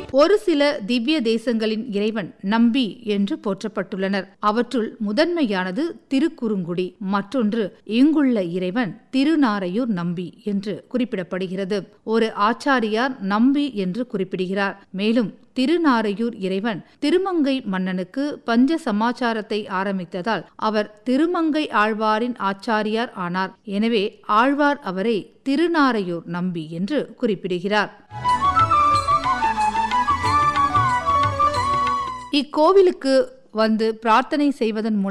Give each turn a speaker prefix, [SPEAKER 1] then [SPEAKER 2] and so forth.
[SPEAKER 1] ஒரு சில திவ்ய தேசங்களின் இறைவன் நம்பி என்று போற்றப்பட்டுள்ளனர் அவற்றுள் முதன்மையானது திருக்குறுங்குடி மற்றொன்று இங்குள்ள இறைவன் திருநாரையூர் நம்பி என்று குறிப்பிடப்படுகிறது ஒரு ஆச்சாரியார் நம்பி என்று குறிப்பிடுகிறார் மேலும் திருநாரையூர் இறைவன் திருமங்கை மன்னனுக்கு பஞ்ச சமாச்சாரத்தை ஆரம்பித்ததால் அவர் திருமங்கை ஆழ்வாரின் ஆச்சாரியார் ஆனார் எனவே ஆழ்வார் அவரை திருநாரையூர் நம்பி என்று குறிப்பிடுகிறார் இக்கோவிலுக்கு வந்து பிரார்த்தனை செய்வதன் மூலம்